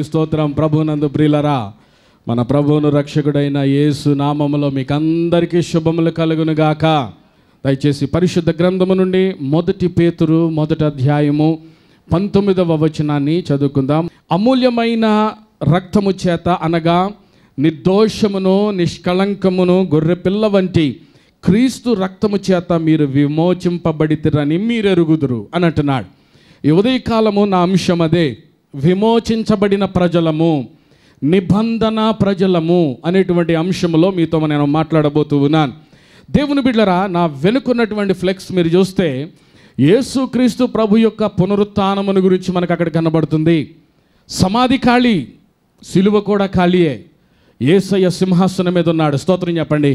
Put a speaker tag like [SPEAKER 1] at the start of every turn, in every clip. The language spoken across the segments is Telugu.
[SPEAKER 1] దేవునికి స్తోత్రం ప్రభునందు ప్రియులరా మన ప్రభువును రక్షకుడైన యేసు నామములో మీకు అందరికీ శుభములు కలుగును గాక దయచేసి పరిశుద్ధ గ్రంథము నుండి మొదటి పేతురు మొదటి అధ్యాయము పంతొమ్మిదవ వచనాన్ని చదువుకుందాం అమూల్యమైన రక్తము చేత అనగా నిర్దోషమును నిష్కళంకమును గొర్రెపిల్ల వంటి క్రీస్తు రక్తము చేత మీరు విమోచింపబడితిరని మీరు ఎరుగుదురు అని అంటున్నాడు ఈ ఉదయకాలము నా అంశం అదే విమోచించబడిన ప్రజలము నిబంధన ప్రజలము అనేటువంటి అంశంలో మీతో నేను మాట్లాడబోతూ ఉన్నాను దేవుని బిడ్డరా నా వెనుకున్నటువంటి ఫ్లెక్స్ మీరు చూస్తే యేసుక్రీస్తు ప్రభు యొక్క పునరుత్నమును గురించి మనకు అక్కడ కనబడుతుంది సమాధి ఖాళీ సిలువ కూడా ఖాళీయే ఏసయ్య సింహాసనం మీద ఉన్నాడు స్తోత్రం చెప్పండి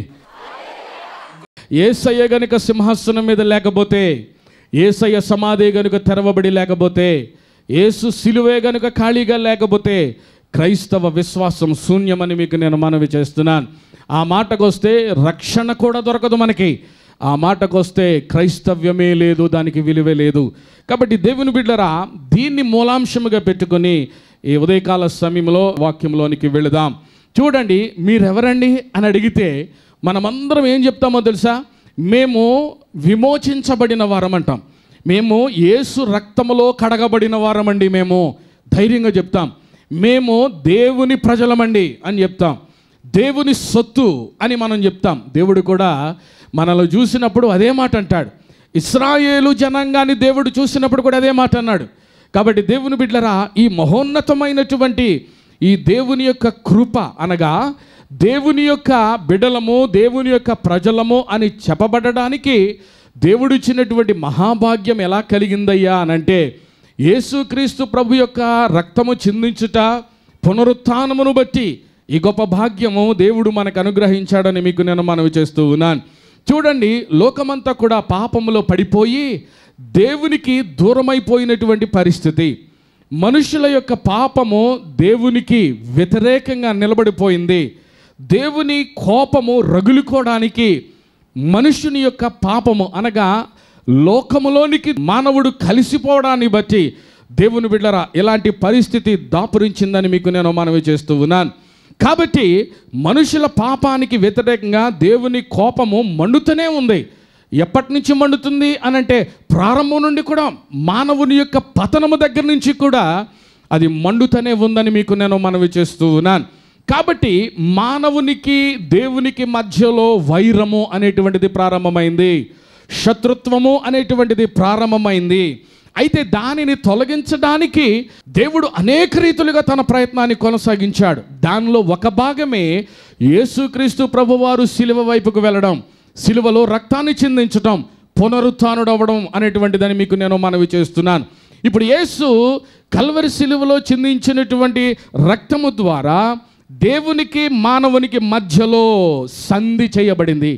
[SPEAKER 1] ఏసయ్య గనుక సింహాసనం మీద లేకపోతే ఏసయ్య సమాధి గనుక తెరవబడి లేకపోతే ఏసు సిలువే గనుక ఖాళీగా లేకపోతే క్రైస్తవ విశ్వాసం శూన్యమని మీకు నేను మనవి చేస్తున్నాను ఆ మాటకొస్తే రక్షణ కూడా దొరకదు మనకి ఆ మాటకొస్తే క్రైస్తవ్యమే లేదు దానికి విలువే లేదు కాబట్టి దేవుని బిడ్డరా దీన్ని మూలాంశముగా పెట్టుకొని ఈ ఉదయకాల సమయంలో వాక్యంలోనికి వెళదాం చూడండి మీరెవరండి అని అడిగితే మనమందరం ఏం చెప్తామో తెలుసా మేము విమోచించబడిన వారం అంటాం మేము యేసు రక్తములో కడగబడిన వారమండి మేము ధైర్యంగా చెప్తాం మేము దేవుని ప్రజలమండి అని చెప్తాం దేవుని సొత్తు అని మనం చెప్తాం దేవుడు కూడా మనల్ని చూసినప్పుడు అదే మాట అంటాడు ఇస్రాయేలు జనాంగాన్ని దేవుడు చూసినప్పుడు కూడా అదే మాట అన్నాడు కాబట్టి దేవుని బిడ్డరా ఈ మహోన్నతమైనటువంటి ఈ దేవుని యొక్క కృప అనగా దేవుని యొక్క బిడలము దేవుని యొక్క ప్రజలము అని చెప్పబడడానికి దేవుడిచ్చినటువంటి మహాభాగ్యం ఎలా కలిగిందయ్యా అనంటే యేసుక్రీస్తు ప్రభు యొక్క రక్తము చిందించుట పునరుత్నమును బట్టి ఈ గొప్ప భాగ్యము దేవుడు మనకు అనుగ్రహించాడని మీకు నేను మనవి చేస్తూ ఉన్నాను చూడండి లోకమంతా కూడా పాపములో పడిపోయి దేవునికి దూరమైపోయినటువంటి పరిస్థితి మనుషుల యొక్క పాపము దేవునికి వ్యతిరేకంగా నిలబడిపోయింది దేవుని కోపము రగులుకోవడానికి మనుషుని యొక్క పాపము అనగా లోకములోనికి మానవుడు కలిసిపోవడాన్ని బట్టి దేవుని బిడ్డరా ఇలాంటి పరిస్థితి దాపురించిందని మీకు నేను మనవి చేస్తూ ఉన్నాను కాబట్టి మనుషుల పాపానికి వ్యతిరేకంగా దేవుని కోపము మండుతూనే ఉంది ఎప్పటి నుంచి మండుతుంది అనంటే ప్రారంభం నుండి కూడా మానవుని యొక్క పతనము దగ్గర నుంచి కూడా అది మండుతూనే ఉందని మీకు నేను మనవి చేస్తూ ఉన్నాను కాబట్టి మానవునికి దేవునికి మధ్యలో వైరము అనేటువంటిది ప్రారంభమైంది శత్రుత్వము అనేటువంటిది ప్రారంభమైంది అయితే దానిని తొలగించడానికి దేవుడు అనేక రీతులుగా తన ప్రయత్నాన్ని కొనసాగించాడు దానిలో ఒక భాగమే యేసుక్రీస్తు ప్రభువారు శిలువ వైపుకు వెళ్ళడం శిలువలో రక్తాన్ని చిందించడం పునరుత్డవడం అనేటువంటిదని మీకు నేను మనవి చేస్తున్నాను ఇప్పుడు యేసు కల్వరి శిలువలో చిందించినటువంటి రక్తము ద్వారా దేవునికి మానవునికి మధ్యలో సంధి చేయబడింది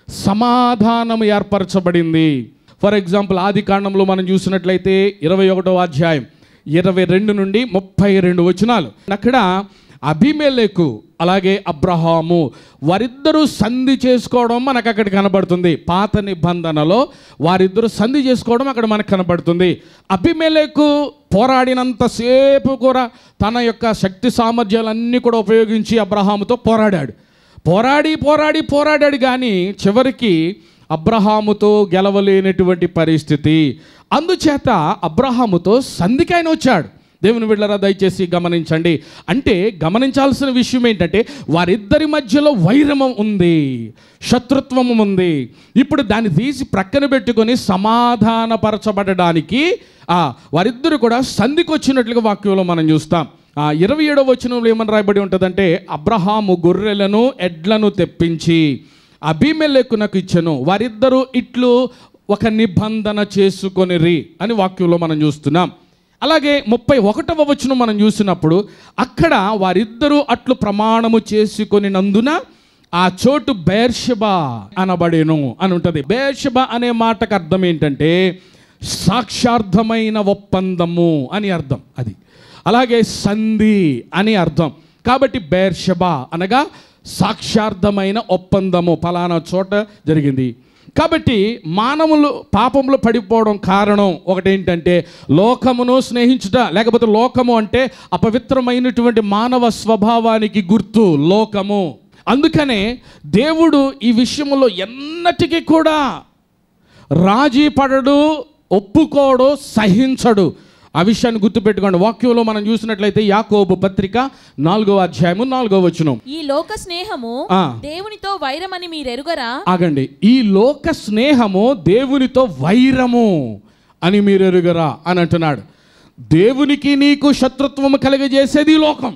[SPEAKER 1] సమాధానం ఏర్పరచబడింది ఫర్ ఎగ్జాంపుల్ ఆది కాండంలో మనం చూసినట్లయితే ఇరవై ఒకటో అధ్యాయం ఇరవై రెండు నుండి ముప్పై రెండు వచనాలు అక్కడ అభిమేలేకు అలాగే అబ్రహాము వారిద్దరూ సంధి చేసుకోవడం మనకు అక్కడ కనబడుతుంది పాత నిబంధనలో వారిద్దరూ సంధి చేసుకోవడం అక్కడ మనకు కనబడుతుంది అభిమేలేకు పోరాడినంతసేపు కూడా తన యొక్క శక్తి సామర్థ్యాలన్నీ కూడా ఉపయోగించి అబ్రహాముతో పోరాడాడు పోరాడి పోరాడి పోరాడాడు కానీ చివరికి అబ్రహాముతో గెలవలేనటువంటి పరిస్థితి అందుచేత అబ్రహాముతో సంధికైన వచ్చాడు దేవుని బిడ్డరా దయచేసి గమనించండి అంటే గమనించాల్సిన విషయం ఏంటంటే వారిద్దరి మధ్యలో వైరమం ఉంది శత్రుత్వము ఉంది ఇప్పుడు దాన్ని తీసి ప్రక్కన పెట్టుకొని సమాధానపరచబడడానికి ఆ వారిద్దరు కూడా సంధికి వచ్చినట్లుగా వాక్యంలో మనం చూస్తాం ఆ ఇరవై ఏడవ వచనంలో ఏమని రాయబడి ఉంటుందంటే అబ్రహాము గొర్రెలను ఎడ్లను తెప్పించి అభిమెలెకునకు ఇచ్చను వారిద్దరూ ఇట్లు ఒక నిబంధన చేసుకొనిరి అని వాక్యంలో మనం చూస్తున్నాం అలాగే ముప్పై ఒకటవ వచనం మనం చూసినప్పుడు అక్కడ వారిద్దరూ అట్లు ప్రమాణము చేసుకొనినందున ఆ చోటు బేర్షబా అనబడేను అని ఉంటుంది బేర్షబా అనే మాటకు అర్థం ఏంటంటే సాక్షార్థమైన ఒప్పందము అని అర్థం అది అలాగే సంధి అని అర్థం కాబట్టి బేర్షబా అనగా సాక్షార్థమైన ఒప్పందము ఫలానా చోట జరిగింది కాబట్టి మానవులు పాపంలో పడిపోవడం కారణం ఒకటి ఏంటంటే లోకమును స్నేహించుట లేకపోతే లోకము అంటే అపవిత్రమైనటువంటి మానవ స్వభావానికి గుర్తు లోకము అందుకనే దేవుడు ఈ విషయంలో ఎన్నటికీ కూడా రాజీ పడడు ఒప్పుకోడు సహించడు ఆ విషయాన్ని గుర్తుపెట్టుకోండి వాక్యంలో మనం చూసినట్లయితే యాకోబు పత్రిక నాలుగో అధ్యాయము నాలుగో వచనం
[SPEAKER 2] ఈ లోక స్నేహము
[SPEAKER 1] ఆ.
[SPEAKER 2] దేవునితో వైరమని మీరెరుగరా
[SPEAKER 1] ఆగండి ఈ లోక స్నేహము దేవునితో వైరము అని మీరు ఎరుగరా అని అంటున్నాడు దేవునికి నీకు శత్రుత్వము కలిగజేసేది ఈ లోకం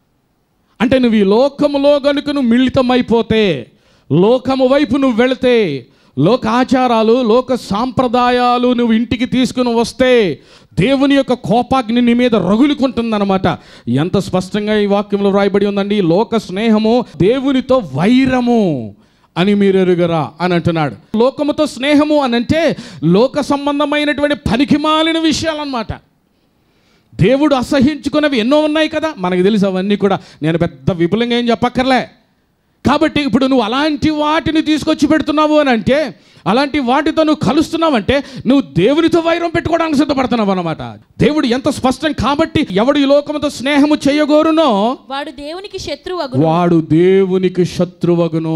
[SPEAKER 1] అంటే నువ్వు ఈ లోకములో గనుక నువ్వు మిళితమైపోతే లోకము వైపు నువ్వు వెళితే లోక ఆచారాలు లోక సాంప్రదాయాలు నువ్వు ఇంటికి తీసుకుని వస్తే దేవుని యొక్క కోపాగ్ని నీ మీద రగులుకుంటుందన్నమాట ఎంత స్పష్టంగా ఈ వాక్యంలో వ్రాయబడి ఉందండి లోక స్నేహము దేవునితో వైరము అని మీరు ఎరుగరా అని అంటున్నాడు లోకముతో స్నేహము అని అంటే లోక సంబంధమైనటువంటి పనికిమాలిన విషయాలన్నమాట దేవుడు అసహించుకున్నవి ఎన్నో ఉన్నాయి కదా మనకు తెలుసు అవన్నీ కూడా నేను పెద్ద విపులంగా ఏం చెప్పక్కర్లే కాబట్టి ఇప్పుడు నువ్వు అలాంటి వాటిని తీసుకొచ్చి పెడుతున్నావు అని అంటే అలాంటి వాటితో నువ్వు కలుస్తున్నావంటే నువ్వు దేవునితో వైరం పెట్టుకోవడానికి సిద్ధపడుతున్నావు అనమాట దేవుడు ఎంత స్పష్టం కాబట్టి ఎవడు ఈ లోకముతో స్నేహము చేయగోరునో
[SPEAKER 2] వాడు దేవునికి శత్రువగు
[SPEAKER 1] వాడు దేవునికి శత్రువగును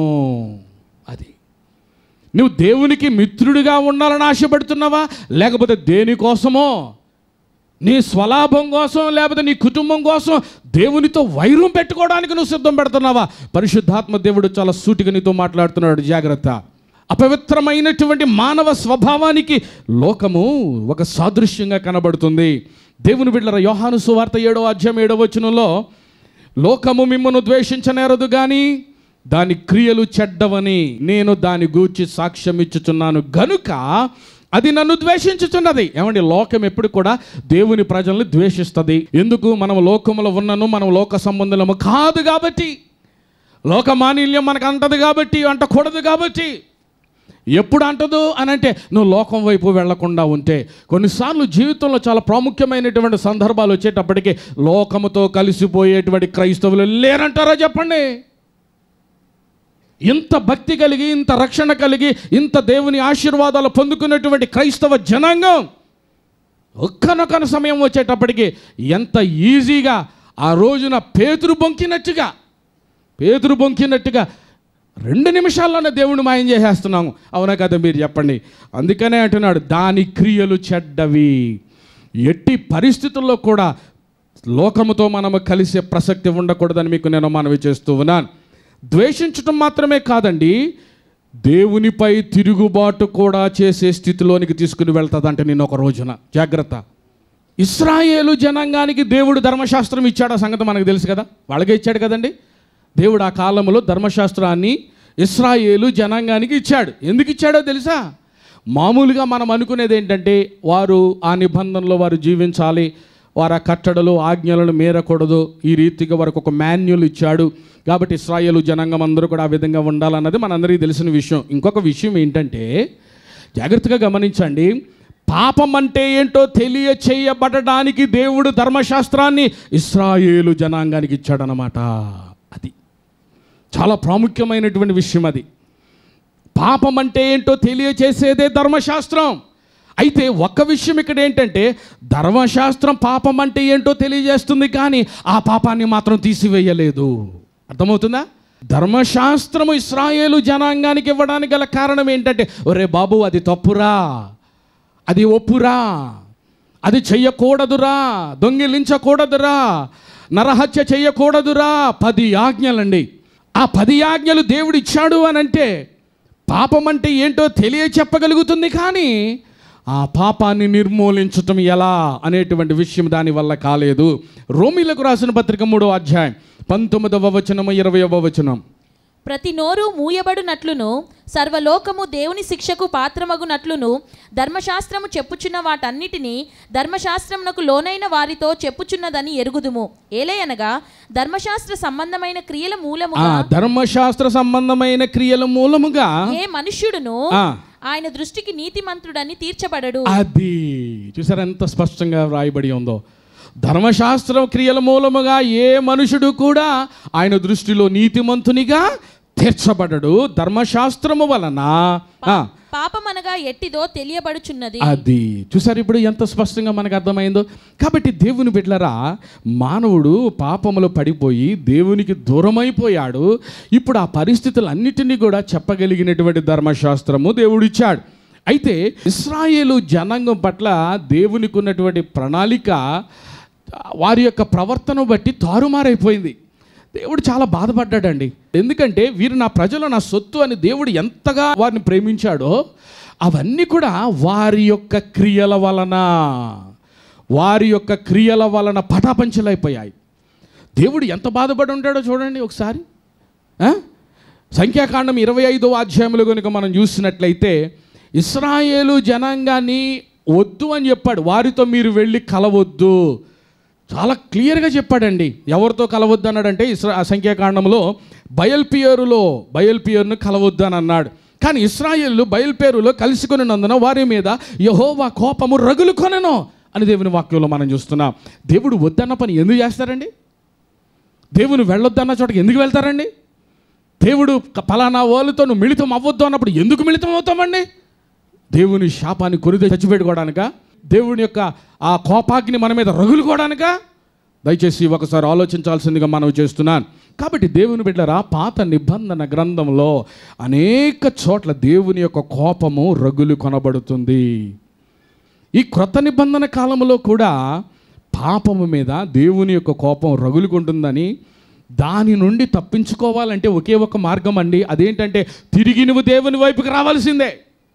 [SPEAKER 1] అది నువ్వు దేవునికి మిత్రుడిగా ఉండాలని ఆశపడుతున్నావా లేకపోతే దేనికోసమో నీ స్వలాభం కోసం లేకపోతే నీ కుటుంబం కోసం దేవునితో వైరం పెట్టుకోవడానికి నువ్వు సిద్ధం పెడుతున్నావా పరిశుద్ధాత్మ దేవుడు చాలా సూటిగా నీతో మాట్లాడుతున్నాడు జాగ్రత్త అపవిత్రమైనటువంటి మానవ స్వభావానికి లోకము ఒక సాదృశ్యంగా కనబడుతుంది దేవుని బిడ్డల యోహాను సువార్త ఏడో అధ్యాయం ఏడో వచనంలో లోకము మిమ్మల్ని ద్వేషించనేరదు కానీ దాని క్రియలు చెడ్డవని నేను దాని గూర్చి సాక్ష్యం ఇచ్చుచున్నాను గనుక అది నన్ను ద్వేషించుచున్నది ఏమండి లోకం ఎప్పుడు కూడా దేవుని ప్రజల్ని ద్వేషిస్తుంది ఎందుకు మనం లోకములో ఉన్నను మనం లోక సంబంధులము కాదు కాబట్టి లోక మానిల్యం మనకు అంటది కాబట్టి అంటకూడదు కాబట్టి ఎప్పుడు అంటదు అని అంటే నువ్వు లోకం వైపు వెళ్లకుండా ఉంటే కొన్నిసార్లు జీవితంలో చాలా ప్రాముఖ్యమైనటువంటి సందర్భాలు వచ్చేటప్పటికి లోకముతో కలిసిపోయేటువంటి క్రైస్తవులు లేరంటారా చెప్పండి ఇంత భక్తి కలిగి ఇంత రక్షణ కలిగి ఇంత దేవుని ఆశీర్వాదాలు పొందుకున్నటువంటి క్రైస్తవ జనాంగం ఒక్కనొక్కన సమయం వచ్చేటప్పటికి ఎంత ఈజీగా ఆ రోజున పేతురు బొంకినట్టుగా పేతురు బొంకినట్టుగా రెండు నిమిషాల్లోనే దేవుని మాయం చేసేస్తున్నాము అవునా కదా మీరు చెప్పండి అందుకనే అంటున్నాడు దాని క్రియలు చెడ్డవి ఎట్టి పరిస్థితుల్లో కూడా లోకముతో మనము కలిసే ప్రసక్తి ఉండకూడదని మీకు నేను మనవి చేస్తూ ఉన్నాను ద్వేషించటం మాత్రమే కాదండి దేవునిపై తిరుగుబాటు కూడా చేసే స్థితిలోనికి తీసుకుని వెళ్తుందంటే నేను ఒక రోజున జాగ్రత్త ఇస్రాయేలు జనాంగానికి దేవుడు ధర్మశాస్త్రం ఇచ్చాడు ఆ సంగతి మనకు తెలుసు కదా వాళ్ళకే ఇచ్చాడు కదండి దేవుడు ఆ కాలంలో ధర్మశాస్త్రాన్ని ఇస్రాయేలు జనాంగానికి ఇచ్చాడు ఎందుకు ఇచ్చాడో తెలుసా మామూలుగా మనం అనుకునేది ఏంటంటే వారు ఆ నిబంధనలో వారు జీవించాలి వారు ఆ కట్టడలు ఆజ్ఞలను మేరకూడదు ఈ రీతిగా వారికి ఒక మాన్యుల్ ఇచ్చాడు కాబట్టి ఇస్రాయేలు జనాంగం అందరూ కూడా ఆ విధంగా ఉండాలన్నది మనందరికీ తెలిసిన విషయం ఇంకొక విషయం ఏంటంటే జాగ్రత్తగా గమనించండి పాపం అంటే ఏంటో తెలియచేయబడడానికి దేవుడు ధర్మశాస్త్రాన్ని ఇస్రాయేలు జనాంగానికి ఇచ్చాడనమాట అది చాలా ప్రాముఖ్యమైనటువంటి విషయం అది పాపం అంటే ఏంటో తెలియచేసేదే ధర్మశాస్త్రం అయితే ఒక్క విషయం ఇక్కడ ఏంటంటే ధర్మశాస్త్రం పాపం అంటే ఏంటో తెలియజేస్తుంది కానీ ఆ పాపాన్ని మాత్రం తీసివేయలేదు అర్థమవుతుందా ధర్మశాస్త్రము ఇస్రాయేలు జనాంగానికి ఇవ్వడానికి గల కారణం ఏంటంటే ఒరే బాబు అది తప్పురా అది ఒప్పురా అది చెయ్యకూడదురా దొంగిలించకూడదురా నరహత్య చెయ్యకూడదురా పది ఆజ్ఞలండి ఆ పది ఆజ్ఞలు దేవుడు ఇచ్చాడు అని అంటే పాపం అంటే ఏంటో తెలియ చెప్పగలుగుతుంది కానీ ఆ పాపాన్ని నిర్మూలించటం ఎలా అనేటువంటి విషయం దానివల్ల కాలేదు రోమిలకు రాసిన పత్రిక మూడో అధ్యాయం పంతొమ్మిదవ వచనము ఇరవయవ వచనం
[SPEAKER 2] ప్రతి నోరు మూయబడునట్లును సర్వలోకము దేవుని శిక్షకు పాత్రమగునట్లును ధర్మశాస్త్రము చెప్పుచున్న వాటన్నిటినీ ధర్మశాస్త్రమునకు లోనైన వారితో చెప్పుచున్నదని ఎరుగుదుము ఏలయనగా ధర్మశాస్త్ర సంబంధమైన క్రియల
[SPEAKER 1] ఆ
[SPEAKER 2] మూలముగా
[SPEAKER 1] ధర్మశాస్త్ర సంబంధమైన క్రియల మూలముగా
[SPEAKER 2] ఏ మనుష్యుడును
[SPEAKER 1] ఆ.
[SPEAKER 2] ఆయన దృష్టికి నీతిమంతుడని తీర్చబడడు
[SPEAKER 1] అది చూసారా ఎంత స్పష్టంగా వ్రాయబడి ఉందో ధర్మశాస్త్రం క్రియల మూలముగా ఏ మనుషుడు కూడా ఆయన దృష్టిలో నీతిమంతునిగా తీర్చబడడు ధర్మశాస్త్రము వలన ఆ,
[SPEAKER 2] పాపమనగా ఎట్టిదో తెలియబడుచున్నది
[SPEAKER 1] అది చూసారు ఇప్పుడు ఎంత స్పష్టంగా మనకు అర్థమైందో కాబట్టి దేవుని బిడ్డలరా మానవుడు పాపములో పడిపోయి దేవునికి దూరమైపోయాడు ఇప్పుడు ఆ పరిస్థితులన్నిటినీ కూడా చెప్పగలిగినటువంటి ధర్మశాస్త్రము దేవుడు ఇచ్చాడు అయితే ఇస్రాయేలు జనాంగం పట్ల దేవునికి ఉన్నటువంటి ప్రణాళిక వారి యొక్క ప్రవర్తన బట్టి తారుమారైపోయింది దేవుడు చాలా బాధపడ్డాడండి ఎందుకంటే వీరు నా ప్రజలు నా సొత్తు అని దేవుడు ఎంతగా వారిని ప్రేమించాడో అవన్నీ కూడా వారి యొక్క క్రియల వలన వారి యొక్క క్రియల వలన పటాపంచలైపోయాయి దేవుడు ఎంత బాధపడి ఉంటాడో చూడండి ఒకసారి ఆ? సంఖ్యాకాండం ఇరవై ఐదో అధ్యాయంలో కనుక మనం చూసినట్లయితే ఇస్రాయేలు జనాంగాన్ని వద్దు అని చెప్పాడు వారితో మీరు వెళ్ళి కలవద్దు చాలా క్లియర్గా చెప్పాడండి ఎవరితో కలవద్దు అన్నాడంటే ఇస్రా ఆ సంఖ్యాకాండంలో బయల్పియరులో బయల్పియరును కలవద్దు అని అన్నాడు కానీ ఇస్రాయేళ్ళు బయల్పేరులో కలుసుకున్నందున వారి మీద యహోవా కోపము రగులుకొనెను అని దేవుని వాక్యంలో మనం చూస్తున్నాం దేవుడు వద్దన్న పని ఎందుకు చేస్తారండి దేవుని వెళ్ళొద్దన్న చోటకి ఎందుకు వెళ్తారండి దేవుడు క- పలానా వాళ్ళతో నువ్వు మిళితం అవ్వద్దు అన్నప్పుడు ఎందుకు మిళితం అవుతామండి దేవుని శాపాన్ని కొరిదే చచ్చిపెట్టుకోవడానిక దేవుని యొక్క ఆ కోపాగ్ని మన మీద రగులుకోవడానిక దయచేసి ఒకసారి ఆలోచించాల్సిందిగా మనం చేస్తున్నాను కాబట్టి దేవుని బిడ్డరా పాత నిబంధన గ్రంథంలో అనేక చోట్ల దేవుని యొక్క కోపము రగులు కొనబడుతుంది ఈ క్రొత్త నిబంధన కాలంలో కూడా పాపము మీద దేవుని యొక్క కోపం రగులుకుంటుందని దాని నుండి తప్పించుకోవాలంటే ఒకే ఒక మార్గం అండి అదేంటంటే తిరిగి నువ్వు దేవుని వైపుకి రావాల్సిందే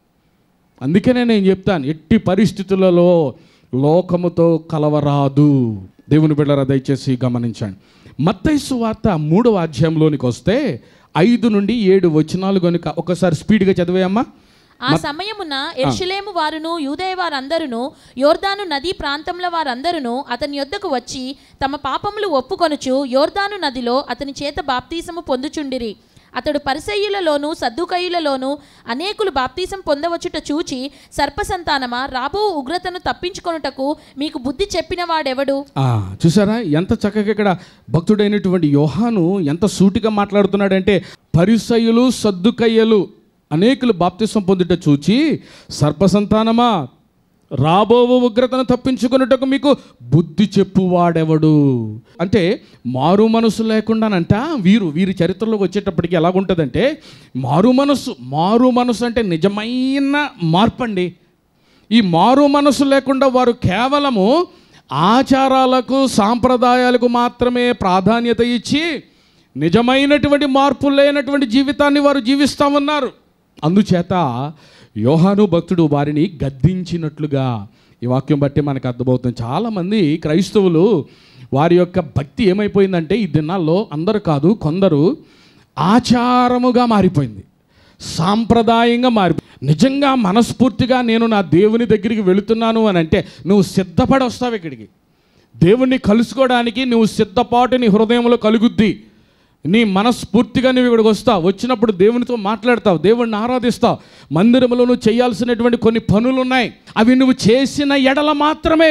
[SPEAKER 1] అందుకనే నేను చెప్తాను ఎట్టి పరిస్థితులలో లోకముతో కలవరాదు దేవుని బిడ్డరా దయచేసి గమనించండి మత్తైసు వార్త మూడవ అధ్యాయంలోనికి వస్తే ఐదు నుండి ఏడు వచనాలు కనుక ఒకసారి స్పీడ్గా చదివేయమ్మా
[SPEAKER 2] ఆ సమయమున ఎర్షలేము వారును యూదయ వారందరును యోర్దాను నదీ ప్రాంతంలో వారందరును అతని యొద్దకు వచ్చి తమ పాపములు ఒప్పుకొనుచు యోర్దాను నదిలో అతని చేత బాప్తీసము పొందుచుండిరి అతడు పరిసయ్యులలోను సద్దుకయ్యులలోను అనేకులు బాప్తీసం పొందవచ్చుట చూచి సర్పసంతానమా రాబో ఉగ్రతను తప్పించుకొనుటకు మీకు బుద్ధి చెప్పిన వాడెవడు
[SPEAKER 1] ఆ, చూసారా ఎంత చక్కగా ఇక్కడ భక్తుడైనటువంటి యోహాను ఎంత సూటిగా మాట్లాడుతున్నాడంటే పరిసయులు సద్దుకయ్యలు అనేకులు బాప్తిసం పొందుట చూచి సర్పసంతానమా రాబోవు ఉగ్రతను తప్పించుకున్నట్టుకు మీకు బుద్ధి చెప్పువాడెవడు అంటే మారు మనసు లేకుండానంట వీరు వీరి చరిత్రలోకి వచ్చేటప్పటికి ఎలాగుంటుందంటే మారు మనసు మారు మనసు అంటే నిజమైన మార్పు అండి ఈ మారు మనసు లేకుండా వారు కేవలము ఆచారాలకు సాంప్రదాయాలకు మాత్రమే ప్రాధాన్యత ఇచ్చి నిజమైనటువంటి మార్పు లేనటువంటి జీవితాన్ని వారు జీవిస్తూ ఉన్నారు అందుచేత యోహాను భక్తుడు వారిని గద్దించినట్లుగా ఈ వాక్యం బట్టి మనకు అర్థమవుతుంది చాలామంది క్రైస్తవులు వారి యొక్క భక్తి ఏమైపోయిందంటే ఈ దినాల్లో అందరూ కాదు కొందరు ఆచారముగా మారిపోయింది సాంప్రదాయంగా మారి నిజంగా మనస్ఫూర్తిగా నేను నా దేవుని దగ్గరికి వెళుతున్నాను అని అంటే నువ్వు సిద్ధపడి వస్తావు ఇక్కడికి దేవుణ్ణి కలుసుకోవడానికి నువ్వు సిద్ధపాటు నీ హృదయంలో కలుగుద్ది నీ మనస్ఫూర్తిగా నువ్వు ఇక్కడికి వస్తావు వచ్చినప్పుడు దేవునితో మాట్లాడతావు దేవుణ్ణి ఆరాధిస్తావు మందిరంలో నువ్వు చేయాల్సినటువంటి కొన్ని పనులు ఉన్నాయి అవి నువ్వు చేసిన ఎడల మాత్రమే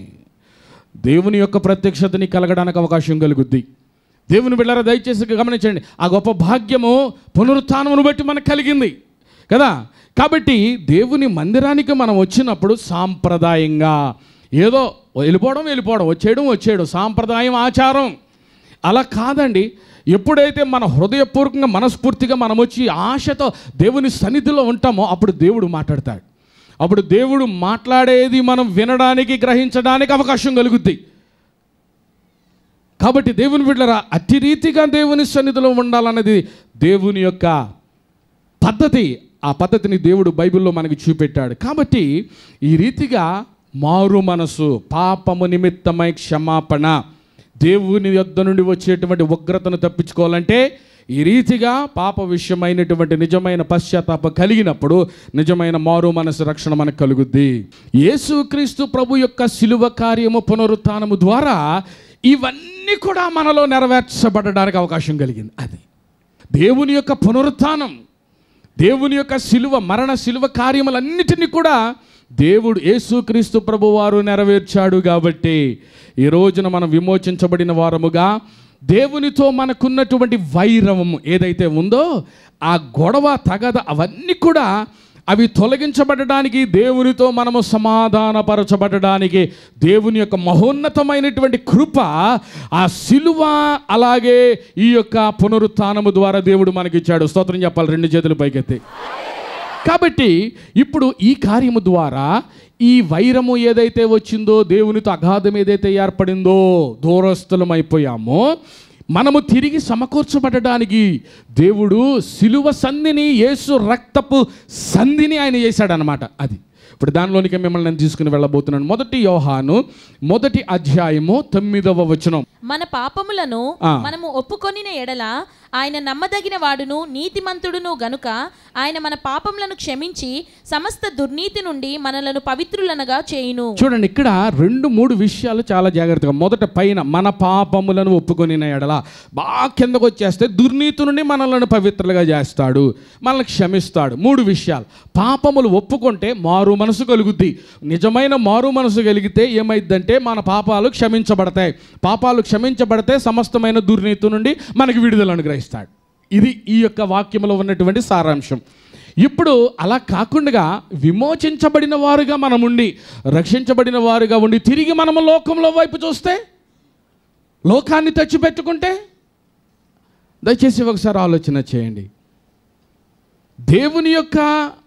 [SPEAKER 1] దేవుని యొక్క ప్రత్యక్షతని కలగడానికి అవకాశం కలుగుద్ది దేవుని బిళ్ళారా దయచేసి గమనించండి ఆ గొప్ప భాగ్యము పునరుత్నమును బట్టి మనకు కలిగింది కదా కాబట్టి దేవుని మందిరానికి మనం వచ్చినప్పుడు సాంప్రదాయంగా ఏదో వెళ్ళిపోవడం వెళ్ళిపోవడం వచ్చేయడం వచ్చేయడం సాంప్రదాయం ఆచారం అలా కాదండి ఎప్పుడైతే మన హృదయపూర్వకంగా మనస్ఫూర్తిగా మనం వచ్చి ఆశతో దేవుని సన్నిధిలో ఉంటామో అప్పుడు దేవుడు మాట్లాడతాడు అప్పుడు దేవుడు మాట్లాడేది మనం వినడానికి గ్రహించడానికి అవకాశం కలుగుద్ది కాబట్టి దేవుని బిడ్డరా అతి రీతిగా దేవుని సన్నిధిలో ఉండాలన్నది దేవుని యొక్క పద్ధతి ఆ పద్ధతిని దేవుడు బైబిల్లో మనకి చూపెట్టాడు కాబట్టి ఈ రీతిగా మారు మనసు పాపము నిమిత్తమై క్షమాపణ దేవుని యొద్ద నుండి వచ్చేటువంటి ఉగ్రతను తప్పించుకోవాలంటే ఈ రీతిగా పాప విషయమైనటువంటి నిజమైన పశ్చాత్తాప కలిగినప్పుడు నిజమైన మారు మనసు రక్షణ మనకు కలుగుద్ది యేసుక్రీస్తు ప్రభు యొక్క శిలువ కార్యము పునరుత్నము ద్వారా ఇవన్నీ కూడా మనలో నెరవేర్చబడడానికి అవకాశం కలిగింది అది దేవుని యొక్క పునరుత్థానం దేవుని యొక్క శిలువ మరణ శిలువ కార్యములన్నిటినీ కూడా దేవుడు యేసుక్రీస్తు ప్రభువారు నెరవేర్చాడు కాబట్టి ఈ రోజున మనం విమోచించబడిన వారముగా దేవునితో మనకున్నటువంటి వైరవము ఏదైతే ఉందో ఆ గొడవ తగద అవన్నీ కూడా అవి తొలగించబడడానికి దేవునితో మనము సమాధానపరచబడడానికి దేవుని యొక్క మహోన్నతమైనటువంటి కృప ఆ సిలువ అలాగే ఈ యొక్క పునరుత్థానము ద్వారా దేవుడు మనకిచ్చాడు స్తోత్రం చెప్పాలి రెండు చేతులు పైకెత్తి కాబట్టి ఇప్పుడు ఈ కార్యము ద్వారా ఈ వైరము ఏదైతే వచ్చిందో దేవునితో అగాధం ఏదైతే ఏర్పడిందో దూరస్థులం అయిపోయామో మనము తిరిగి సమకూర్చబడడానికి దేవుడు సిలువ సంధిని యేసు రక్తపు సంధిని ఆయన చేశాడనమాట అది ఇప్పుడు దానిలోనికి మిమ్మల్ని నేను తీసుకుని వెళ్ళబోతున్నాను మొదటి యోహాను మొదటి అధ్యాయము తొమ్మిదవ వచనం
[SPEAKER 2] మన పాపములను
[SPEAKER 1] ఆ.
[SPEAKER 2] మనము ఒప్పుకొనిన ఎడల ఆయన నమ్మదగిన వాడును నీతిమంతుడును గనుక ఆయన మన పాపములను క్షమించి సమస్త దుర్నీతి నుండి మనలను పవిత్రులనగా చేయును
[SPEAKER 1] చూడండి ఇక్కడ రెండు మూడు విషయాలు చాలా జాగ్రత్తగా మొదట పైన మన పాపములను ఒప్పుకొని ఎడల బాగా కిందకు వచ్చేస్తే దుర్నీతి నుండి మనలను పవిత్రలుగా చేస్తాడు మనల్ని క్షమిస్తాడు మూడు విషయాలు పాపములు ఒప్పుకుంటే మారు మనసు కలుగుద్ది నిజమైన మారు మనసు కలిగితే ఏమైందంటే మన పాపాలు క్షమించబడతాయి పాపాలు క్షమించబడితే సమస్తమైన దుర్నీతి నుండి మనకి విడుదల అనుగ్రహిస్తాడు ఇది ఈ యొక్క వాక్యంలో ఉన్నటువంటి సారాంశం ఇప్పుడు అలా కాకుండా విమోచించబడిన వారుగా మనం ఉండి రక్షించబడిన వారుగా ఉండి తిరిగి మనము లోకంలో వైపు చూస్తే లోకాన్ని తెచ్చిపెట్టుకుంటే దయచేసి ఒకసారి ఆలోచన చేయండి దేవుని యొక్క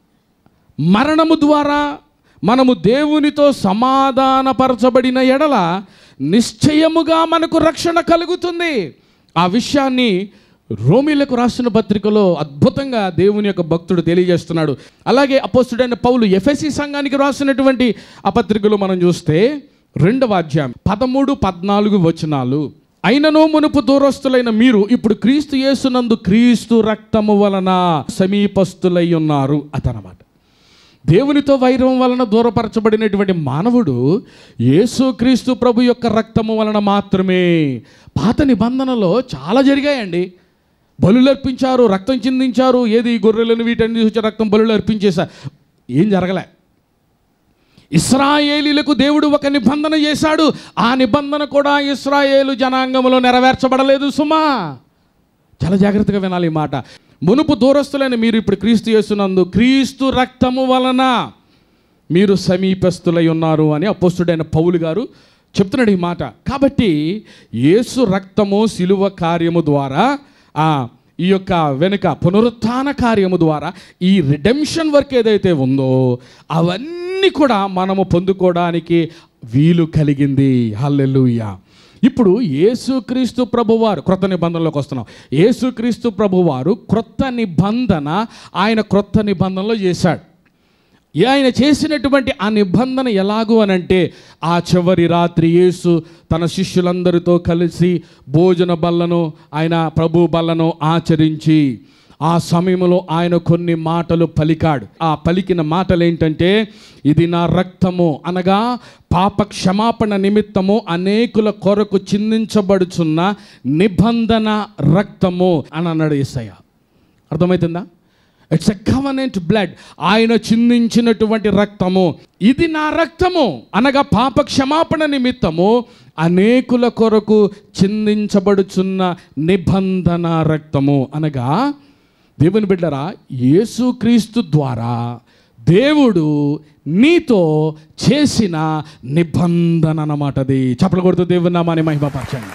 [SPEAKER 1] మరణము ద్వారా మనము దేవునితో సమాధానపరచబడిన ఎడల నిశ్చయముగా మనకు రక్షణ కలుగుతుంది ఆ విషయాన్ని రోమిలకు రాసిన పత్రికలో అద్భుతంగా దేవుని యొక్క భక్తుడు తెలియజేస్తున్నాడు అలాగే అపోస్తుడైన పౌలు ఎఫ్ఎసి సంఘానికి రాసినటువంటి ఆ పత్రికలో మనం చూస్తే రెండవ అధ్యాయం పదమూడు పద్నాలుగు వచనాలు అయినను మునుపు దూరస్తులైన మీరు ఇప్పుడు క్రీస్తు యేసునందు క్రీస్తు రక్తము వలన సమీపస్తులై ఉన్నారు అతనమాట దేవునితో వైరం వలన దూరపరచబడినటువంటి మానవుడు యేసుక్రీస్తు ప్రభు యొక్క రక్తము వలన మాత్రమే పాత నిబంధనలో చాలా జరిగాయండి బలులు అర్పించారు రక్తం చిందించారు ఏది గొర్రెలను వీటన్ని చూసి రక్తం బలులు అర్పించేశారు ఏం జరగలే ఇస్రాయేలీలకు దేవుడు ఒక నిబంధన చేశాడు ఆ నిబంధన కూడా ఇస్రాయేలు జనాంగంలో నెరవేర్చబడలేదు సుమా చాలా జాగ్రత్తగా వినాలి ఈ మాట మునుపు దూరస్తులైన మీరు ఇప్పుడు క్రీస్తు చేస్తున్నందు క్రీస్తు రక్తము వలన మీరు సమీపస్తులై ఉన్నారు అని అపోస్తుడైన పౌలు గారు చెప్తున్నాడు ఈ మాట కాబట్టి యేసు రక్తము సిలువ కార్యము ద్వారా ఆ ఈ యొక్క వెనుక పునరుత్థాన కార్యము ద్వారా ఈ రిడెంషన్ వర్క్ ఏదైతే ఉందో అవన్నీ కూడా మనము పొందుకోవడానికి వీలు కలిగింది హల్లెలూయా ఇప్పుడు యేసుక్రీస్తు ప్రభువారు క్రొత్త నిబంధనలోకి వస్తున్నాం యేసుక్రీస్తు ప్రభువారు క్రొత్త నిబంధన ఆయన క్రొత్త నిబంధనలో చేశాడు ఏ ఆయన చేసినటువంటి ఆ నిబంధన ఎలాగూ అనంటే ఆ చివరి రాత్రి యేసు తన శిష్యులందరితో కలిసి భోజన బల్లను ఆయన ప్రభు బల్లను ఆచరించి ఆ సమయంలో ఆయన కొన్ని మాటలు పలికాడు ఆ పలికిన మాటలు ఏంటంటే ఇది నా రక్తము అనగా పాప క్షమాపణ నిమిత్తము అనేకుల కొరకు చిందించబడుచున్న నిబంధన రక్తము అని అన్నాడు యేసయ్య అర్థమవుతుందా ఇట్స్ ఎ కవనెంట్ బ్లడ్ ఆయన చిందించినటువంటి రక్తము ఇది నా రక్తము అనగా పాప క్షమాపణ నిమిత్తము అనేకుల కొరకు చిందించబడుచున్న నిబంధన రక్తము అనగా దేవుని బిడ్డరా యేసుక్రీస్తు ద్వారా దేవుడు నీతో చేసిన నిబంధన అన్నమాట అది చప్పలు కొడుతూ దేవుని నామాన్ని మహిమపరచండి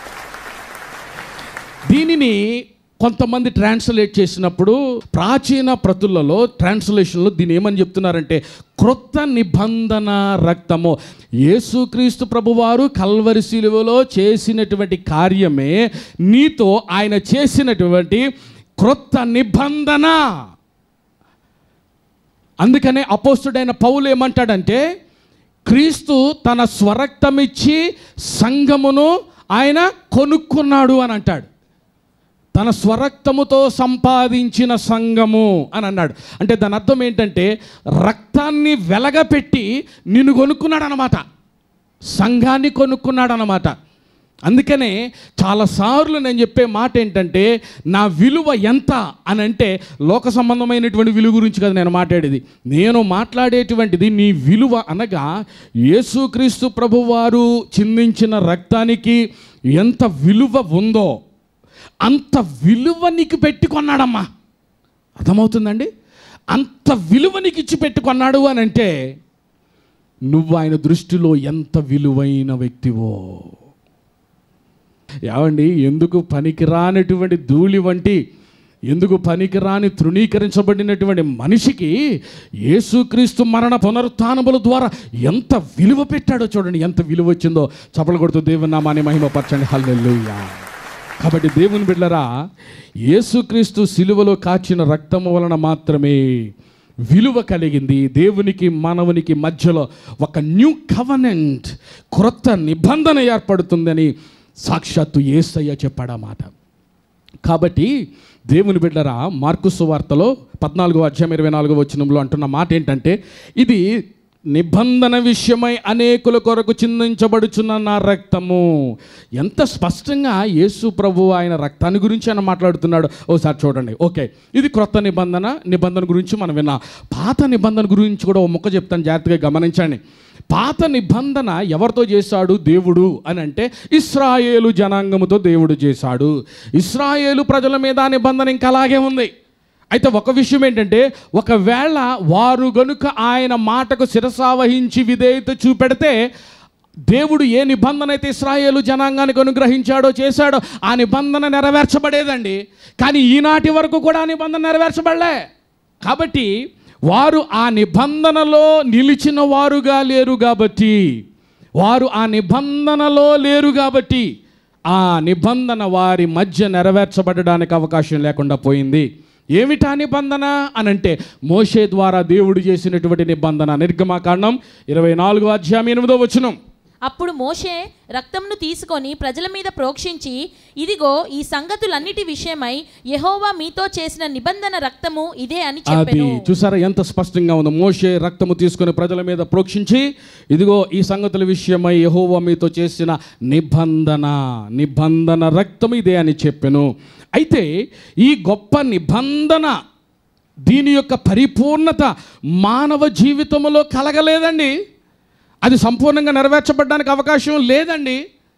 [SPEAKER 1] దీనిని కొంతమంది ట్రాన్స్లేట్ చేసినప్పుడు ప్రాచీన ప్రతులలో ట్రాన్స్లేషన్లో దీని ఏమని చెప్తున్నారంటే క్రొత్త నిబంధన రక్తము యేసుక్రీస్తు ప్రభువారు కల్వరి శిలువలో చేసినటువంటి కార్యమే నీతో ఆయన చేసినటువంటి క్రొత్త నిబంధన అందుకనే అపోస్తుడైన పౌలు ఏమంటాడంటే క్రీస్తు తన స్వరక్తమిచ్చి సంఘమును ఆయన కొనుక్కున్నాడు అని అంటాడు తన స్వరక్తముతో సంపాదించిన సంఘము అని అన్నాడు అంటే దాని అర్థం ఏంటంటే రక్తాన్ని వెలగపెట్టి నిన్ను కొనుక్కున్నాడు అనమాట సంఘాన్ని కొనుక్కున్నాడు అనమాట అందుకనే చాలాసార్లు నేను చెప్పే మాట ఏంటంటే నా విలువ ఎంత అని అంటే లోక సంబంధమైనటువంటి విలువ గురించి కదా నేను మాట్లాడేది నేను మాట్లాడేటువంటిది నీ విలువ అనగా యేసుక్రీస్తు ప్రభువారు చిందించిన రక్తానికి ఎంత విలువ ఉందో అంత విలువ నీకు పెట్టుకున్నాడమ్మా అర్థమవుతుందండి అంత విలువనికి ఇచ్చి పెట్టుకున్నాడు అని అంటే నువ్వు ఆయన దృష్టిలో ఎంత విలువైన వ్యక్తివో ఏమండి ఎందుకు పనికిరానటువంటి ధూళి వంటి ఎందుకు పనికిరాని తృణీకరించబడినటువంటి మనిషికి యేసుక్రీస్తు మరణ పునరుత్నముల ద్వారా ఎంత విలువ పెట్టాడో చూడండి ఎంత విలువ వచ్చిందో చప్పలు కొడుతూ దేవుని నామాన్ని మహిమపరచండి హల్లెలూయా కాబట్టి దేవుని బిడ్డరా యేసుక్రీస్తు సిలువలో కాచిన రక్తము వలన మాత్రమే విలువ కలిగింది దేవునికి మానవునికి మధ్యలో ఒక న్యూ కవనెంట్ క్రొత్త నిబంధన ఏర్పడుతుందని సాక్షాత్తు యేసయ్య చెప్పాడు ఆ మాట కాబట్టి దేవుని బిడ్డరా మార్కుసు వార్తలో పద్నాలుగో అధ్యాయం ఇరవై నాలుగో వచనంలో అంటున్న మాట ఏంటంటే ఇది నిబంధన విషయమై అనేకుల కొరకు చిందించబడుచున్న నా రక్తము ఎంత స్పష్టంగా యేసు ప్రభు ఆయన రక్తాన్ని గురించి ఆయన మాట్లాడుతున్నాడు ఓసారి చూడండి ఓకే ఇది క్రొత్త నిబంధన నిబంధన గురించి మనం విన్నా పాత నిబంధన గురించి కూడా ఓ ముక్క చెప్తాను జాగ్రత్తగా గమనించండి పాత నిబంధన ఎవరితో చేశాడు దేవుడు అని అంటే ఇస్రాయేలు జనాంగముతో దేవుడు చేశాడు ఇస్రాయేలు ప్రజల మీద ఆ నిబంధన ఇంకా అలాగే ఉంది అయితే ఒక విషయం ఏంటంటే ఒకవేళ వారు గనుక ఆయన మాటకు శిరసావహించి విధేయత చూపెడితే దేవుడు ఏ నిబంధన అయితే ఇస్రాయేలు జనాంగానికి అనుగ్రహించాడో చేశాడో ఆ నిబంధన నెరవేర్చబడేదండి కానీ ఈనాటి వరకు కూడా ఆ నిబంధన నెరవేర్చబడలే కాబట్టి వారు ఆ నిబంధనలో నిలిచిన వారుగా లేరు కాబట్టి వారు ఆ నిబంధనలో లేరు కాబట్టి ఆ నిబంధన వారి మధ్య నెరవేర్చబడడానికి అవకాశం లేకుండా పోయింది ఏమిటా నిబంధన అనంటే మోషే ద్వారా దేవుడు చేసినటువంటి నిబంధన నిర్గమాకాండం ఇరవై నాలుగో అధ్యాయం ఎనిమిదో వచనం
[SPEAKER 2] అప్పుడు మోషే రక్తంను తీసుకొని ప్రజల మీద ప్రోక్షించి ఇదిగో ఈ సంగతులన్నిటి విషయమై యెహోవా మీతో చేసిన నిబంధన రక్తము ఇదే అని
[SPEAKER 1] అది
[SPEAKER 2] చెప్పెను
[SPEAKER 1] చూసారా ఎంత స్పష్టంగా ఉందో మోషే రక్తము తీసుకుని ప్రజల మీద ప్రోక్షించి ఇదిగో ఈ సంగతుల విషయమై యెహోవా మీతో చేసిన నిబంధన నిబంధన రక్తము ఇదే అని చెప్పెను అయితే ఈ గొప్ప నిబంధన దీని యొక్క పరిపూర్ణత మానవ జీవితంలో కలగలేదండి అది సంపూర్ణంగా నెరవేర్చబడడానికి అవకాశం లేదండి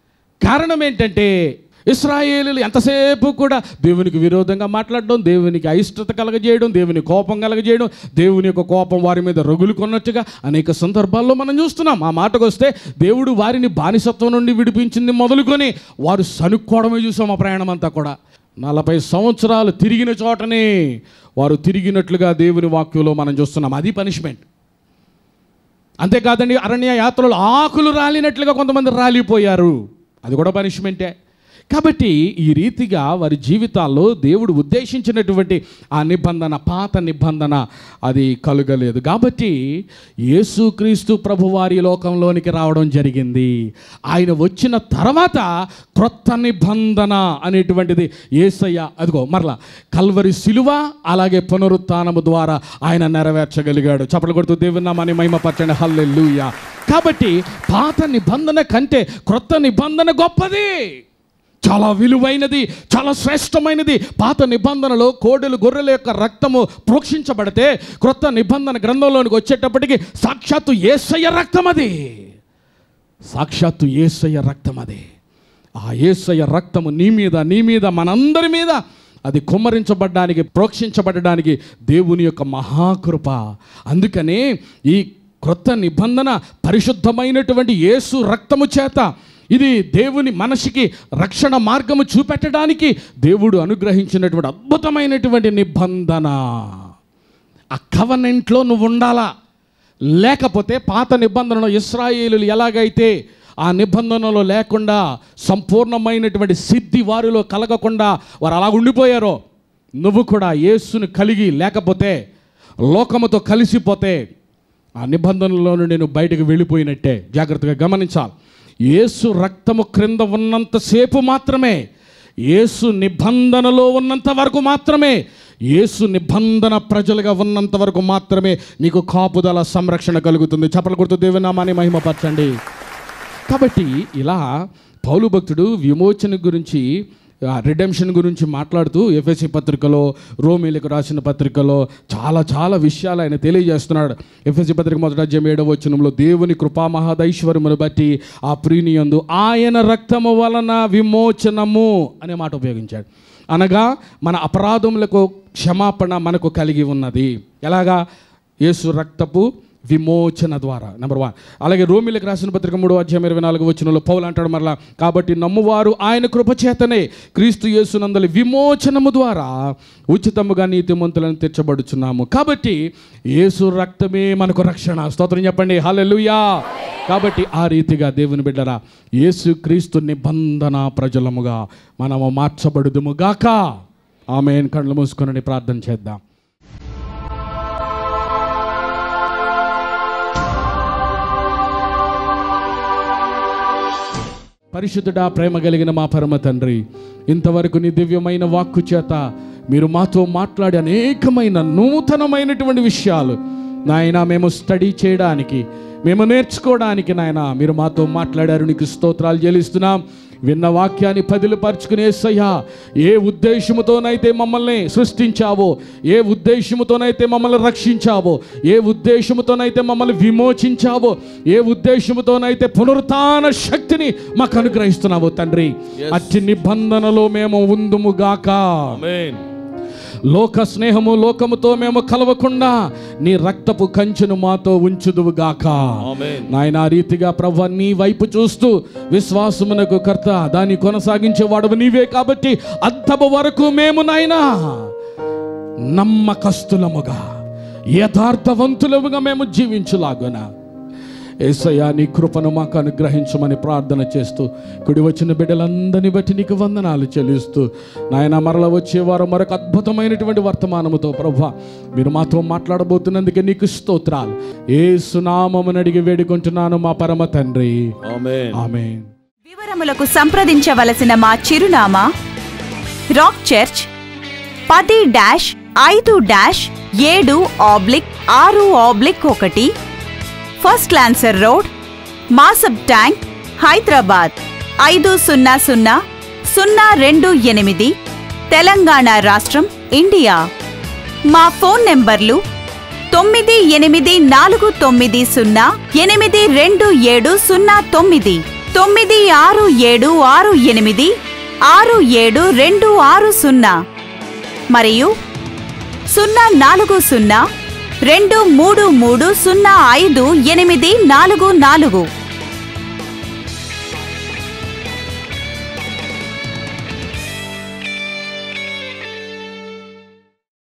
[SPEAKER 1] కారణం ఏంటంటే ఇస్రాయేలీలు ఎంతసేపు కూడా దేవునికి విరోధంగా మాట్లాడడం దేవునికి అయిష్టత కలగజేయడం దేవుని కోపం కలగజేయడం దేవుని యొక్క కోపం వారి మీద రగులుకొన్నట్టుగా అనేక సందర్భాల్లో మనం చూస్తున్నాం ఆ మాటకు వస్తే దేవుడు వారిని బానిసత్వం నుండి విడిపించింది మొదలుకొని వారు సనుక్కోవడమే చూసాం ఆ ప్రయాణం అంతా కూడా నలభై సంవత్సరాలు తిరిగిన చోటనే వారు తిరిగినట్లుగా దేవుని వాక్యంలో మనం చూస్తున్నాం అది పనిష్మెంట్ అంతేకాదండి అరణ్య యాత్రలో ఆకులు రాలినట్లుగా కొంతమంది రాలిపోయారు అది కూడా పనిష్మెంటే కాబట్టి ఈ రీతిగా వారి జీవితాల్లో దేవుడు ఉద్దేశించినటువంటి ఆ నిబంధన పాత నిబంధన అది కలుగలేదు కాబట్టి యేసుక్రీస్తు ప్రభువారి లోకంలోనికి రావడం జరిగింది ఆయన వచ్చిన తర్వాత క్రొత్త నిబంధన అనేటువంటిది ఏసయ్య అదిగో మరలా కల్వరి శిలువ అలాగే పునరుత్నము ద్వారా ఆయన నెరవేర్చగలిగాడు చప్పలు కొడుతూ దేవుని నామాన్ని మహిమపరచండి హల్లెలూయా కాబట్టి పాత నిబంధన కంటే క్రొత్త నిబంధన గొప్పది చాలా విలువైనది చాలా శ్రేష్టమైనది పాత నిబంధనలో కోడెలు గొర్రెల యొక్క రక్తము ప్రోక్షించబడితే క్రొత్త నిబంధన గ్రంథంలోనికి వచ్చేటప్పటికి సాక్షాత్తు ఏసయ్య రక్తం అది సాక్షాత్తు ఏసయ్య రక్తం అది ఆ ఏసయ్య రక్తము నీ మీద నీ మీద మనందరి మీద అది కుమ్మరించబడ్డానికి ప్రోక్షించబడడానికి దేవుని యొక్క మహాకృప అందుకనే ఈ క్రొత్త నిబంధన పరిశుద్ధమైనటువంటి యేసు రక్తము చేత ఇది దేవుని మనసుకి రక్షణ మార్గము చూపెట్టడానికి దేవుడు అనుగ్రహించినటువంటి అద్భుతమైనటువంటి నిబంధన ఆ కవనెంట్లో నువ్వు ఉండాలా లేకపోతే పాత నిబంధనలో ఇస్రాయేలులు ఎలాగైతే ఆ నిబంధనలో లేకుండా సంపూర్ణమైనటువంటి సిద్ధి వారిలో కలగకుండా వారు అలా ఉండిపోయారో నువ్వు కూడా యేసుని కలిగి లేకపోతే లోకముతో కలిసిపోతే ఆ నిబంధనలో నుండి నువ్వు బయటకు వెళ్ళిపోయినట్టే జాగ్రత్తగా గమనించాలి యేసు రక్తము క్రింద ఉన్నంతసేపు మాత్రమే యేసు నిబంధనలో ఉన్నంత వరకు మాత్రమే యేసు నిబంధన ప్రజలుగా ఉన్నంత వరకు మాత్రమే నీకు కాపుదల సంరక్షణ కలుగుతుంది చప్పలు కొడుతూ దేవనామాన్ని మహిమపరచండి కాబట్టి ఇలా పౌలు భక్తుడు విమోచన గురించి రిడెంప్షన్ గురించి మాట్లాడుతూ ఎఫ్ఎస్సి పత్రికలో రోమిలకు రాసిన పత్రికలో చాలా చాలా విషయాలు ఆయన తెలియజేస్తున్నాడు ఎఫ్ఎస్సి పత్రిక మొదటి అధ్యాయం ఏడవ వచనంలో దేవుని కృపా మహాదైశ్వర్యమును బట్టి ఆ ప్రీనియందు ఆయన రక్తము వలన విమోచనము అనే మాట ఉపయోగించాడు అనగా మన అపరాధములకు క్షమాపణ మనకు కలిగి ఉన్నది ఎలాగా యేసు రక్తపు విమోచన ద్వారా నెంబర్ వన్ అలాగే రోమిలకు రాసిన పత్రిక మూడో అధ్యాయం ఇరవై నాలుగు వచ్చినలో పౌలు అంటాడు మరలా కాబట్టి నమ్మువారు ఆయన కృపచేతనే క్రీస్తు యేసునందలి విమోచనము ద్వారా ఉచితముగా నీతిమంతులను తీర్చబడుచున్నాము కాబట్టి యేసు రక్తమే మనకు రక్షణ స్తోత్రం చెప్పండి హల్లెలూయా కాబట్టి ఆ రీతిగా దేవుని బిడ్డరా యేసు క్రీస్తు నిబంధన ప్రజలముగా మనము మార్చబడుదుము గాక ఆమె కళ్ళు మూసుకొని ప్రార్థన చేద్దాం పరిశుద్ధుడా ప్రేమ కలిగిన మా పరమ తండ్రి ఇంతవరకు నీ దివ్యమైన వాక్కు చేత మీరు మాతో మాట్లాడే అనేకమైన నూతనమైనటువంటి విషయాలు నాయన మేము స్టడీ చేయడానికి మేము నేర్చుకోవడానికి నాయన మీరు మాతో మాట్లాడారు నీకు స్తోత్రాలు చెల్లిస్తున్నాం విన్న వాక్యాన్ని పదిలు పరుచుకునే సయ్యా ఏ ఉద్దేశముతోనైతే మమ్మల్ని సృష్టించావో ఏ ఉద్దేశముతోనైతే మమ్మల్ని రక్షించావో ఏ ఉద్దేశముతోనైతే మమ్మల్ని విమోచించావో ఏ ఉద్దేశముతోనైతే పునరుత్న శక్తిని మాకు అనుగ్రహిస్తున్నావో తండ్రి అట్టి నిబంధనలో మేము ఉందుముగాక
[SPEAKER 3] ఆమేన్
[SPEAKER 1] లోక స్నేహము లోకముతో మేము కలవకుండా నీ రక్తపు కంచెను మాతో ఉంచుదువుగాక
[SPEAKER 3] ఆమేన్
[SPEAKER 1] నాయన ఆ రీతిగా ప్రభు నీ వైపు చూస్తూ విశ్వాసమునకు కర్త దాన్ని కొనసాగించేవాడు నీవే కాబట్టి అంతము వరకు మేము నాయనా నమ్మకస్తులముగా యథార్థవంతులముగా మేము జీవించులాగున ఏసయ్యా నీ కృపను మాకు అనుగ్రహించమని ప్రార్థన చేస్తూ కుడి వచ్చిన బిడ్డలందరినీ బట్టి నీకు వందనాలు చెల్లిస్తూ నాయన మరల వచ్చేవారు మరొక అద్భుతమైనటువంటి వర్తమానముతో ప్రభా మీరు మాతో మాట్లాడబోతున్నందుకే నీకు స్తోత్రాలు ఏ సునామమును అడిగి వేడుకుంటున్నాను మా పరమ తండ్రి
[SPEAKER 3] ఆమేన్
[SPEAKER 1] ఆమె
[SPEAKER 4] వివరములకు సంప్రదించవలసిన మా చిరునామా రాక్ చర్చ్ పది డాష్ ఐదు డాష్ ఏడు ఆబ్లిక్ ఆరు ఆబ్లిక్ ఒకటి first lancer road Masab Tank Hyderabad ఐదు సున్నా సున్నా సున్నా రెండు ఎనిమిది తెలంగాణ రాష్ట్రం ఇండియా మా ఫోన్ నెంబర్లు తొమ్మిది ఎనిమిది నాలుగు తొమ్మిది సున్నా ఎనిమిది రెండు ఏడు సున్నా తొమ్మిది తొమ్మిది ఆరు ఏడు ఆరు ఎనిమిది ఆరు ఏడు రెండు ఆరు సున్నా మరియు సున్నా నాలుగు సున్నా రెండు మూడు మూడు సున్నా ఐదు ఎనిమిది నాలుగు నాలుగు